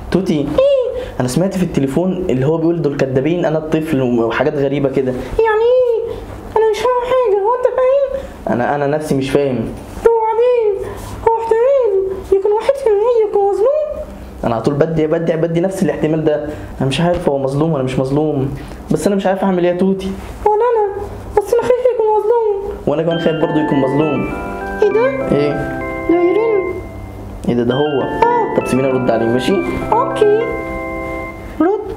توتي ايه انا سمعت في التليفون اللي هو بيقول دول كدابين انا الطفل وحاجات غريبه كده يعني ايه انا مش فاهم حاجه هو انت فاهم انا انا نفسي مش فاهم طب وبعدين هو احتمال يكون واحد في المية يكون مظلوم انا على طول بدي بدي بدي نفس الاحتمال ده انا مش عارف هو مظلوم ولا مش مظلوم بس انا مش عارف اعمل ايه يا توتي ولا انا بس انا خايف يكون مظلوم وانا كمان خايف برضه يكون مظلوم ايه ده ايه ده يرن ايه ده ده هو اه طب سيبيني ارد عليه ماشي اوكي رد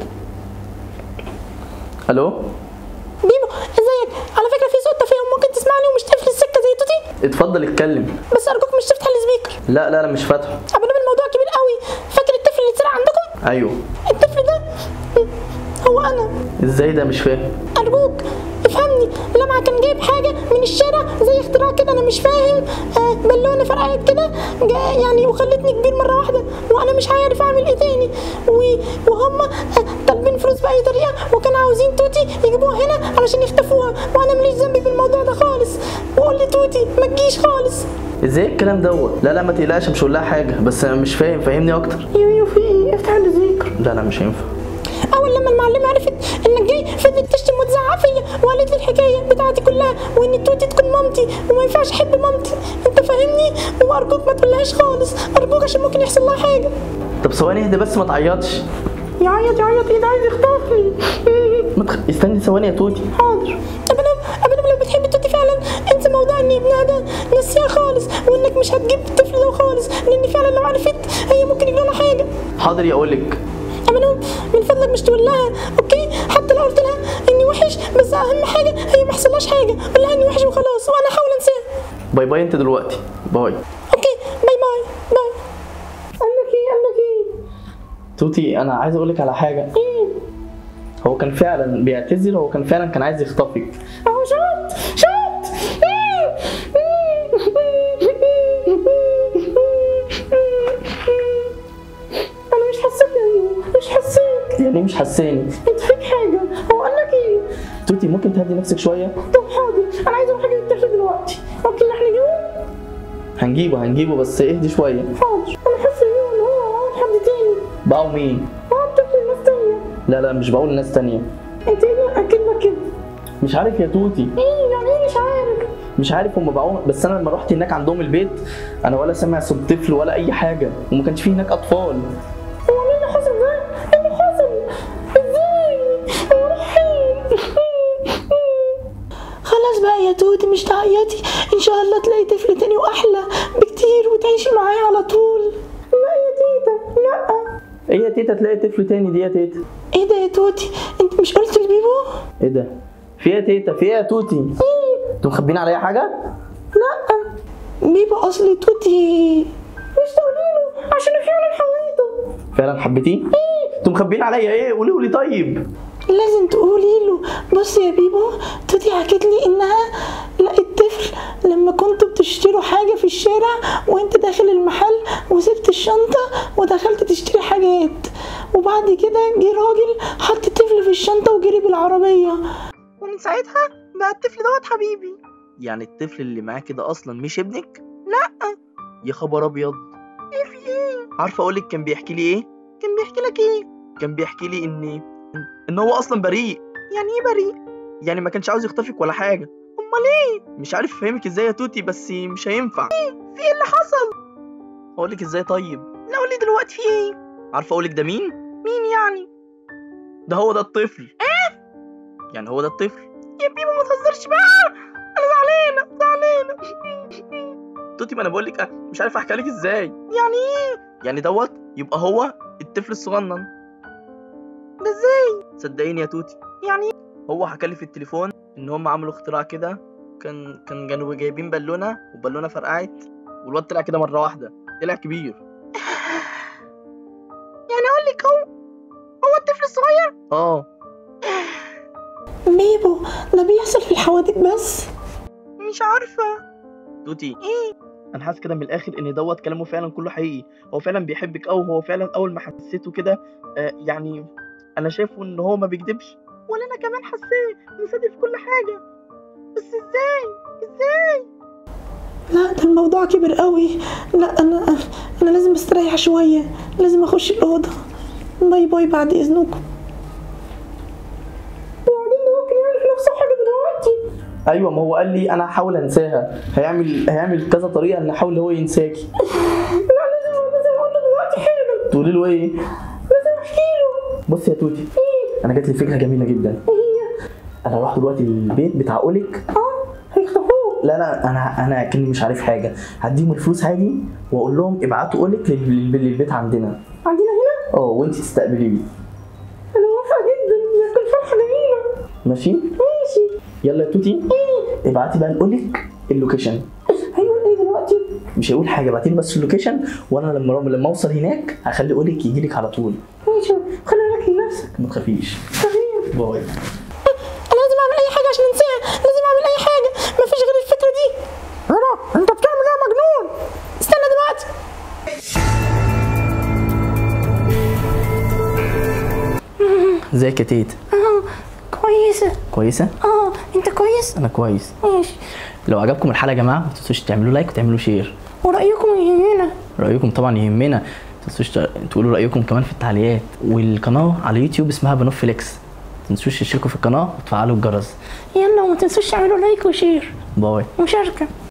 الو بيبو ازيك على فكره في صوت تفاهم ممكن تسمعني ومش تقفل السكه زي توتي اتفضل اتكلم بس ارجوك مش تفتح السبيكر لا لا لا مش فاتحه ابدا الموضوع كبير قوي فاكر الطفل اللي اتسرق عندكم ايوه الطفل ده هو انا ازاي ده مش فاهم ارجوك افهمني لمعة كان جايب حاجة من الشارع زي اختراع كده انا مش فاهم آه بالونة فرقعت كده جا- يعني وخلتني كبير مرة واحدة وانا مش عارف اعمل ايه تاني و- وهم آه طالبين فلوس بأي طريقة وكانوا عاوزين توتي يجيبوها هنا علشان يخطفوها وانا ماليش ذنب في الموضوع ده خالص وقول لي توتي ما تجيش خالص ازاي الكلام دوت لا لا ما تقلقش مش هقول لها حاجه بس انا مش فاهم فهمني اكتر يو في ايه افتح الذكر لا لا مش هينفع اول لما المعلمه عرفت انك جاي فضلت تشتم وتزعق فيا وقالت لي الحكايه بتاعتي كلها وان توتي تكون مامتي وما ينفعش احب مامتي انت فاهمني وارجوك ما تقولهاش خالص ارجوك عشان ممكن يحصل لها حاجه طب ثواني اهدى بس ما تعيطش يعيط يعيط ايه ده عايز يخطفني ما تخ... استني ثواني يا توتي حاضر ابدا ابدا لو بتحب توتي فعلا انسى موضوع ان ابنها ده نسيها خالص وانك مش هتجيب الطفل ده خالص لان فعلا لو عرفت هي ممكن يجرى لها حاجه حاضر يا اقولك ابدا من فضلك مش تقول لها اوكي حتى لو قلت لها اني وحش بس اهم حاجه هي ما يحصلهاش حاجه قول لها اني وحش وخلاص وانا هحاول انساها باي باي انت دلوقتي باي اوكي باي باي باي قال لك ايه قال لك ايه توتي انا عايز اقولك على حاجه ايه هو كان فعلا بيعتذر هو كان فعلا كان عايز يخطفك اهو شط شط انا مش حسيت يا يو مش حسيت يعني مش حساني انت فيك حاجه هو قال لك ايه توتي ممكن تهدي نفسك شويه طب حاضر انا عايز اروح اجيب الطفل دلوقتي اوكي احنا نجيبه هنجيبه هنجيبه بس اهدي شويه حاضر انا حاسه ان هو هو حد تاني بقوا مين هو الطفل الناس تانية لا لا مش بقول لناس تانية انت ايه ده اكيد لك كده مش عارف يا توتي ايه يعني ايه مش عارف مش عارف هم باعوه بس انا لما رحت هناك عندهم البيت انا ولا سامع صوت طفل ولا اي حاجه وما كانش فيه هناك اطفال هو مين اللي حصل ده؟ ايه اللي حصل؟ ازاي؟ هو راح فين؟ خلاص بقى يا توتي مش تعيطي ان شاء الله تلاقي طفل تاني واحلى بكتير وتعيشي معاه على طول لا يا تيتا لا ايه يا تيتا تلاقي طفل تاني دي يا تيتا ايه ده يا توتي انت مش قلت لبيبو ايه ده في إيه يا تيتا في إيه يا توتي ايه انتوا مخبيين عليا حاجه لا بيبو اصلي توتي مش تقوليله عشان فعلا حويته فعلا حبيتيه انتوا مخبيين عليا ايه قولي قولي طيب لازم تقولي له بص يا بيبو توتي حكت لي انها لقيت طفل لما كنتوا بتشتروا حاجة في الشارع وانت داخل المحل وسبت الشنطة ودخلت تشتري حاجات وبعد كده جه راجل حط الطفل في الشنطة وجري بالعربية ومن ساعتها بقى الطفل دوت حبيبي يعني الطفل اللي معاه كده اصلا مش ابنك لا يا خبر ابيض ايه في ايه عارفه اقولك كان بيحكي لي ايه كان بيحكي لك ايه كان بيحكي لي ان إن- ان هو اصلا بريء يعني ايه بريء يعني ما كانش عاوز يخطفك ولا حاجه امال ايه مش عارف افهمك ازاي يا توتي بس مش هينفع في ايه اللي حصل اقولك ازاي طيب لا قولي دلوقتي في ايه عارفه اقولك ده مين مين يعني ده هو ده الطفل ايه يعني هو ده الطفل يا بيبو ما تهزرش بقى انا زعلانة زعلانة توتي ما انا بقول لك مش عارف احكي لك ازاي يعني ايه يعني دوت يبقى هو الطفل الصغنن ده ازاي صدقيني يا توتي يعني هو حكى لي في التليفون ان هم عملوا اختراع كده كان كان كانوا جايبين بالونه وبالونه فرقعت والواد طلع كده مره واحده طلع كبير يعني اقول لك هو هو الطفل الصغير اه بيبو ده بيحصل في الحوادث بس مش عارفة توتي ايه انا حاسس كده من الاخر ان دوت كلامه فعلا كله حقيقي هو فعلا بيحبك او هو فعلا اول ما حسيته كده آه يعني انا شايفه ان هو ما بيكدبش ولا انا كمان حسيت مصادف في كل حاجة بس ازاي ازاي لا ده الموضوع كبر قوي لا انا انا لازم استريح شوية لازم اخش الأوضة باي باي بعد اذنكم وبعدين ده ممكن يعمل نفس حاجه دلوقتي ايوه ما هو قال لي انا هحاول انساها هيعمل هيعمل كذا طريقه ان احاول هو ينساكي لا لازم لازم اقول له دلوقتي حالا تقولي له ايه لازم احكي له بص يا توتي ايه انا جات لي فكره جميله جدا ايه هي انا اروح دلوقتي البيت بتاع اولك اه هيخطفوه لا لا انا انا كني مش عارف حاجه هديهم الفلوس عادي واقول لهم ابعتوا اولك لل- لل- للبيت عندنا عندنا هنا اه وانت تستقبليه انا موافقه جدا ده تكون فرحه جميله ماشي ماشي يلا يا توتي ايه ابعتي بقى لاولك اللوكيشن هيقول ايه دلوقتي مش هيقول حاجه ابعتي له بس اللوكيشن وانا لما لما اوصل هناك هخلي اولك يجي لك على طول ماشي خلي بالك لنفسك ما تخافيش تمام باي انا لازم اعمل اي حاجه عشان انساها لازم اعمل اي حاجه مفيش غير الفكره دي ايه انت بتعمل ايه يا مجنون استنى دلوقتي ازيك يا تيت اه كويسه كويسه اه انت كويس انا كويس ماشي لو عجبكم الحلقه يا جماعه ما تنسوش تعملوا لايك وتعملوا شير ورايكم يهمنا رايكم طبعا يهمنا ما تنسوش تقولوا رايكم كمان في التعليقات والقناه على يوتيوب اسمها بنوفليكس ما تنسوش تشتركوا في القناه وتفعلوا الجرس يلا وما تنسوش تعملوا لايك وشير باي ومشاركه